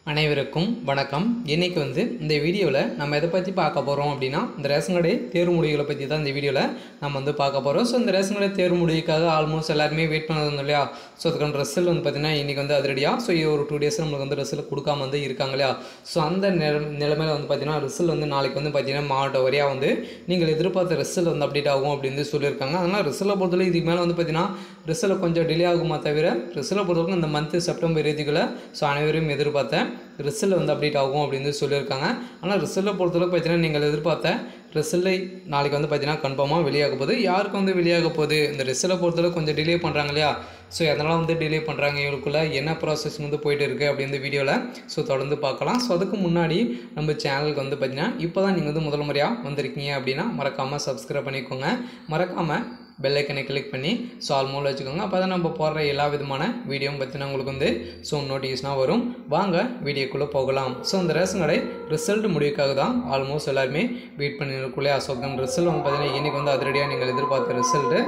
அனைவருக்கும் வணக்கம் இன்றைக்கி வந்து இந்த வீடியோவில் நம்ம எதை பற்றி பார்க்க போகிறோம் அப்படின்னா இந்த ரேஷன் கடை தேர்வு முடிவுகளை பற்றி தான் இந்த வீடியோவில் நம்ம வந்து பார்க்க போகிறோம் ஸோ இந்த ரேஷன் கடை தேர்வு முடிவுக்காக ஆல்மோஸ்ட் எல்லாருமே வெயிட் பண்ணது இல்லையா ஸோ அதுக்கான ரிசல்ட் வந்து பார்த்திங்கன்னா இன்றைக்கி வந்து அதிரடியாக ஸோ ஒரு டூ டேஸ் நம்மளுக்கு வந்து ரிசல்ட் கொடுக்காம வந்து இருக்காங்க இல்லையா ஸோ அந்த நில நிலைமையில் வந்து பார்த்திங்கன்னா ரிசல்ட் வந்து நாளைக்கு வந்து பார்த்திங்கன்னா மாவட்ட வரியாக வந்து நீங்கள் எதிர்பார்த்த ரிசல்ட் வந்து அப்டேட் ஆகும் அப்படின்னு சொல்லியிருக்காங்க அதனால் ரிசல்ட்டை பொறுத்தவரை இதுக்கு மேலே வந்து பார்த்திங்கன்னா ரிசல்ட் கொஞ்சம் டிலே ஆகுமா தவிர ரிசல்ட்டை பொறுத்தவரைக்கும் இந்த மந்த்து செப்டம்பர் இறுதிக்குள்ளே ஸோ அனைவரும் எதிர்பார்த்த ரிசல்ட் வந்து அப்டேட் ஆகும் அப்படின்னு சொல்லியிருக்காங்க ஆனால் ரிசல்ட்டை பொறுத்தளவு பார்த்தீங்கன்னா நீங்கள் எதிர்பார்த்த ரிசல்ட்டை நாளைக்கு வந்து பார்த்தீங்கன்னா கன்ஃபார்மாக வெளியாக போகுது யாருக்கு வந்து வெளியாக போகுது இந்த ரிசல்ட்டை பொறுத்தளவு கொஞ்சம் டிலே பண்ணுறாங்க இல்லையா ஸோ எதனால் வந்து டிலே பண்ணுறாங்க இவங்களுக்குள்ள என்ன ப்ராசஸ் வந்து போயிட்டு இருக்குது அப்படின்னு வீடியோவில் ஸோ தொடர்ந்து பார்க்கலாம் ஸோ அதுக்கு முன்னாடி நம்ம சேனலுக்கு வந்து பார்த்தீங்கன்னா இப்போ தான் நீங்கள் வந்து முதல் முறையாக வந்திருக்கீங்க அப்படின்னா மறக்காமல் சப்ஸ்கிரைப் பண்ணிக்கோங்க மறக்காமல் பெல் ஐக்கனை கிளிக் பண்ணி ஸோ ஆல்மோல் வச்சுக்கோங்க அப்போ தான் நம்ம போடுற எல்லா விதமான வீடியோவும் பற்றினா உங்களுக்கு வந்து ஸோ நோட்டிஃபிகேஷனாக வரும் வாங்க வீடியோக்குள்ளே போகலாம் ஸோ இந்த ரேஷன் கடை ரிசல்ட் முடிவுக்காக தான் ஆல்மோஸ்ட் எல்லாருமே வெயிட் பண்ணிருக்குள்ளே அசோகன் ரிசல்ட் வந்து பார்த்தீங்கன்னா இன்றைக்கி வந்து அதிரடியாக நீங்கள் எதிர்பார்த்த ரிசல்ட்டு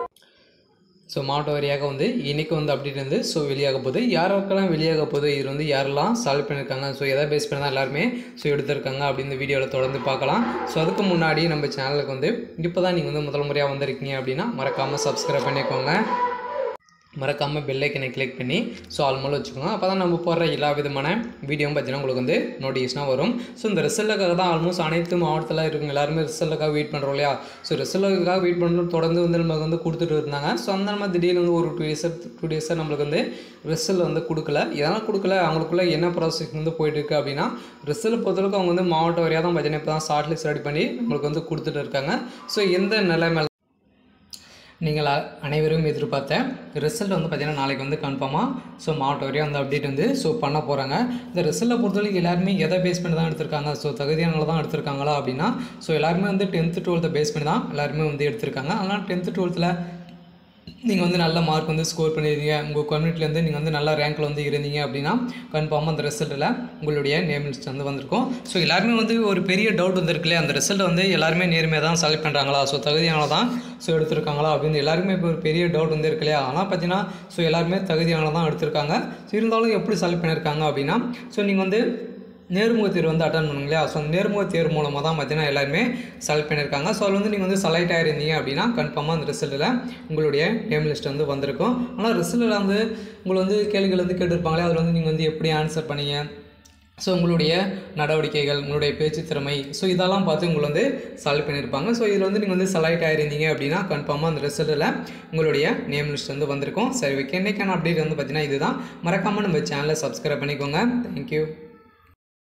ஸோ மாவட்ட வாரியாக வந்து இன்றைக்கி வந்து அப்டேட் வந்து ஸோ வெளியாக போகுது யாருக்கெல்லாம் வெளியாக போகுது இது வந்து யாரெல்லாம் சால்வ் பண்ணியிருக்காங்க ஸோ எதை பேஸ் பண்ணி தான் எல்லாருமே ஸோ எடுத்திருக்காங்க அப்படின்னு வீடியோவில் தொடர்ந்து பார்க்கலாம் ஸோ அதுக்கு முன்னாடி நம்ம சேனலுக்கு வந்து இப்போ தான் நீங்கள் வந்து முதல் முறையாக வந்திருக்கீங்க அப்படின்னா மறக்காமல் சப்ஸ்கிரைப் பண்ணிக்கோங்க மறக்காமல் பெல்லைக்கனை கிளிக் பண்ணி ஸோ ஆல்மோல் வச்சுக்கோங்க அப்போ தான் நம்ம போடுற எல்லா விதமான வீடியோவும் பார்த்தீங்கன்னா உங்களுக்கு வந்து நோட்டிஃபிகேஷனாக வரும் ஸோ இந்த ரிசல்ட்டுக்காக தான் ஆல்மோஸ்ட் அனைத்து மாவட்டத்தில் இருக்கவங்க எல்லாருமே ரிசல்ட்டுக்காக வெயிட் பண்ணுறோம் இல்லையா ஸோ ரிசல்ட்டுக்காக வெயிட் பண்ணுறது தொடர்ந்து வந்து நமக்கு வந்து கொடுத்துட்டு இருந்தாங்க ஸோ அந்த நம்ம திடீர்னு வந்து ஒரு டூ டேஸ் டூ டேஸாக நம்மளுக்கு வந்து ரிசல்ட் வந்து கொடுக்கல எதனால் கொடுக்கல அவங்களுக்குள்ள என்ன ப்ராசஸ் வந்து போயிட்டு இருக்கு அப்படின்னா ரிசல்ட் பொறுத்தளவுக்கு அவங்க வந்து மாவட்ட வரையாக தான் பார்த்தீங்கன்னா இப்போ தான் ஷார்ட் லிஸ்ட் ரெடி பண்ணி நம்மளுக்கு வந்து கொடுத்துட்டு இருக்காங்க ஸோ எந்த நிலைமை நீங்கள் அ- அனைவரும் எதிர்பார்த்த ரிசல்ட் வந்து பார்த்தீங்கன்னா நாளைக்கு வந்து கன்ஃபார்மாக ஸோ மாவட்ட வரையும் அந்த அப்டேட் வந்து ஸோ பண்ண போகிறாங்க இந்த ரிசல்ட்டை பொறுத்தவரைக்கும் எல்லாருமே எதை பேஸ் பண்ணி தான் எடுத்திருக்காங்க ஸோ தகுதியானவங்க தான் எடுத்திருக்காங்களா அப்படின்னா ஸோ எல்லாருமே வந்து டென்த்து டுவெல்த்தை பேஸ் பண்ணி தான் எல்லாருமே வந்து எடுத்திருக்காங்க அதனால் டென்த்து டுவெல்த்தில் நீங்கள் வந்து நல்ல மார்க் வந்து ஸ்கோர் பண்ணியிருந்தீங்க உங்கள் கம்யூனிட்டிலேருந்து நீங்கள் வந்து நல்ல ரேங்க்கில் வந்து இருந்தீங்க அப்படின்னா கன்ஃபார்மாக அந்த ரிசல்ட்டில் உங்களுடைய நேம் லிஸ்ட் வந்து வந்திருக்கும் ஸோ எல்லாருமே வந்து ஒரு பெரிய டவுட் வந்திருக்குல்லையே அந்த ரிசல்ட் வந்து எல்லாருமே நேர்மையாக தான் செலக்ட் பண்ணுறாங்களா ஸோ தகுதியானவங்க தான் ஸோ எடுத்திருக்காங்களா அப்படின்னு எல்லாருமே இப்போ ஒரு பெரிய டவுட் வந்து இருக்கு இல்லையா ஆனால் பார்த்தீங்கன்னா ஸோ எல்லாருமே தகுதியானவங்க தான் எடுத்திருக்காங்க ஸோ இருந்தாலும் எப்படி செலக்ட் பண்ணியிருக்காங்க அப்படின்னா ஸோ நீங்கள் வந்து நேர்முக தேர்வு வந்து அட்டன் பண்ணுங்க இல்லையா ஸோ அந்த நேர்முக தேர்வு மூலமாக தான் பார்த்தீங்கன்னா எல்லாருமே செலக்ட் பண்ணியிருக்காங்க ஸோ அதில் வந்து நீங்கள் வந்து செலக்ட் ஆகிருந்தீங்க அப்படின்னா கன்ஃபார்மாக அந்த ரிசல்ட்டில் உங்களுடைய நேம் லிஸ்ட் வந்து வந்திருக்கும் ஆனால் ரிசல்ட்டில் வந்து உங்களை வந்து கேள்விகள் வந்து கேட்டிருப்பாங்களே அதில் வந்து நீங்கள் வந்து எப்படி ஆன்சர் பண்ணீங்க ஸோ உங்களுடைய நடவடிக்கைகள் உங்களுடைய பேச்சு திறமை ஸோ இதெல்லாம் பார்த்து உங்களை வந்து செலக்ட் பண்ணியிருப்பாங்க ஸோ இதில் வந்து நீங்கள் வந்து செலக்ட் ஆகிருந்தீங்க அப்படின்னா கன்ஃபார்மாக அந்த ரிசல்ட்டில் உங்களுடைய நேம் லிஸ்ட் வந்து வந்திருக்கும் சரி ஓகே இன்றைக்கான அப்டேட் வந்து பார்த்தீங்கன்னா இதுதான் மறக்காமல் நம்ம சேனலை சப்ஸ்கிரைப் பண்ணிக்கோங்க தேங்க்யூ